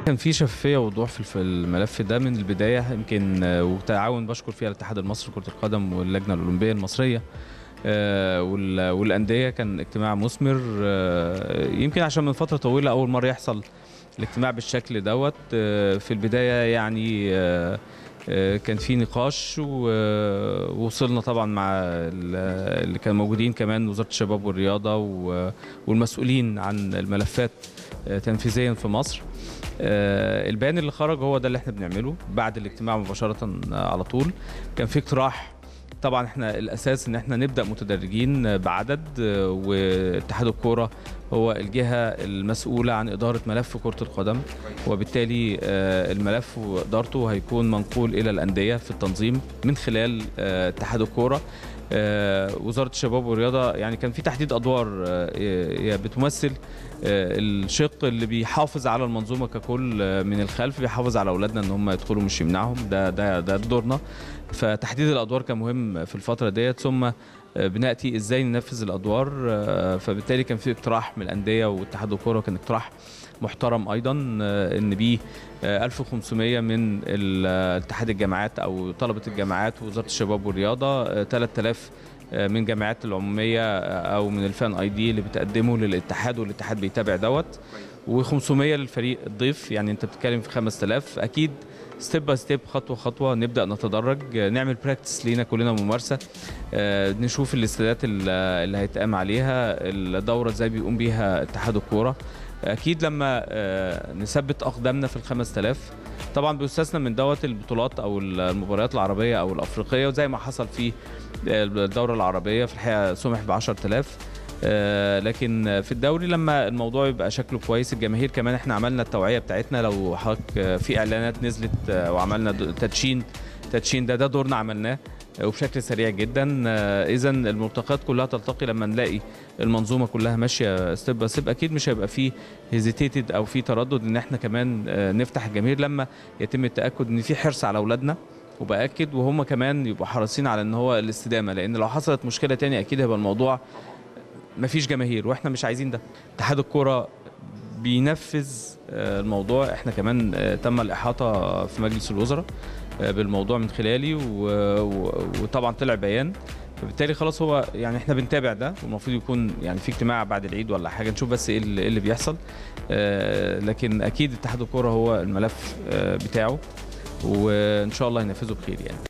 كان في شفافيه ووضوح في في الملف ده من البدايه يمكن آه، وتعاون بشكر فيها الاتحاد المصري لكره القدم واللجنه الاولمبيه المصريه آه، وال- والانديه كان اجتماع مثمر آه، يمكن عشان من فتره طويله اول مره يحصل الاجتماع بالشكل دوت آه، في البدايه يعني آه، آه، كان في نقاش و- ووصلنا طبعا مع ال- اللي كانوا موجودين كمان وزاره الشباب والرياضه و- والمسؤولين عن الملفات آه، تنفيذيا في مصر آه، البيان اللي خرج هو ده اللي احنا بنعمله بعد الاجتماع مباشره آه، على طول كان في اقتراح طبعا احنا الاساس ان احنا نبدا متدرجين آه، بعدد آه، واتحاد الكوره هو الجهه المسؤوله عن اداره ملف كره القدم وبالتالي آه، الملف وادارته هيكون منقول الى الانديه في التنظيم من خلال آه، اتحاد الكوره آه، وزاره الشباب والرياضه يعني كان في تحديد ادوار آه، هي بتمثل آه، الشق اللي بيحافظ على المنظومه ككل آه، من الخلف بيحافظ على اولادنا ان هم يدخلوا مش يمنعهم ده ده ده دورنا فتحديد الادوار كان مهم في الفتره ديت ثم آه، بناتي ازاي ننفذ الادوار آه، فبالتالي كان في اقتراح من الانديه واتحاد الكوره كان اقتراح محترم ايضا آه، ان بيه آه، 1500 من ال- آه، اتحاد الجامعات او طلبه الجامعات ووزاره الشباب والرياضه آه، 3000 آه، من جامعات العموميه آه، او من الفان اي دي اللي بتقدمه للاتحاد والاتحاد بيتابع دوت و500 للفريق الضيف يعني انت بتتكلم في 5000 اكيد ستيب باي ستيب خطوه خطوه نبدا نتدرج آه، نعمل براكتس لينا كلنا ممارسه آه، نشوف الاستادات ال- اللي هيتقام عليها الدوره ازاي بيقوم بيها اتحاد الكوره اكيد لما آه، نثبت اقدامنا في ال 5000 طبعا بيستثنى من دوت البطولات او المباريات العربيه او الافريقيه وزي ما حصل في الدوره العربيه في الحقيقه سمح ب 10000 آه، لكن في الدوري لما الموضوع يبقى شكله كويس الجماهير كمان احنا عملنا التوعيه بتاعتنا لو حضرتك آه، في اعلانات نزلت آه، وعملنا د- تدشين تدشين ده ده دورنا عملناه آه، وبشكل سريع جدا اذا الملتقيات كلها تلتقي لما نلاقي المنظومه كلها ماشيه ستيب باي ستيب اكيد مش هيبقى فيه هيزيتيتد او في تردد ان احنا كمان آه، نفتح الجماهير لما يتم التاكد ان في حرص على اولادنا وباكد وهم كمان يبقوا حريصين على ان هو الاستدامه لان لو حصلت مشكله تاني اكيد هيبقى الموضوع مفيش جماهير واحنا مش عايزين ده اتحاد الكوره بينفذ آه، الموضوع احنا كمان آه، تم الاحاطه في مجلس الوزراء آه، بالموضوع من خلالي و- و- وطبعا طلع بيان فبالتالي خلاص هو يعني احنا بنتابع ده والمفروض يكون يعني في اجتماع بعد العيد ولا حاجه نشوف بس ايه اللي إيه اللي بيحصل آه، لكن اكيد اتحاد الكوره هو الملف آه، بتاعه وان شاء الله ينفذه بخير يعني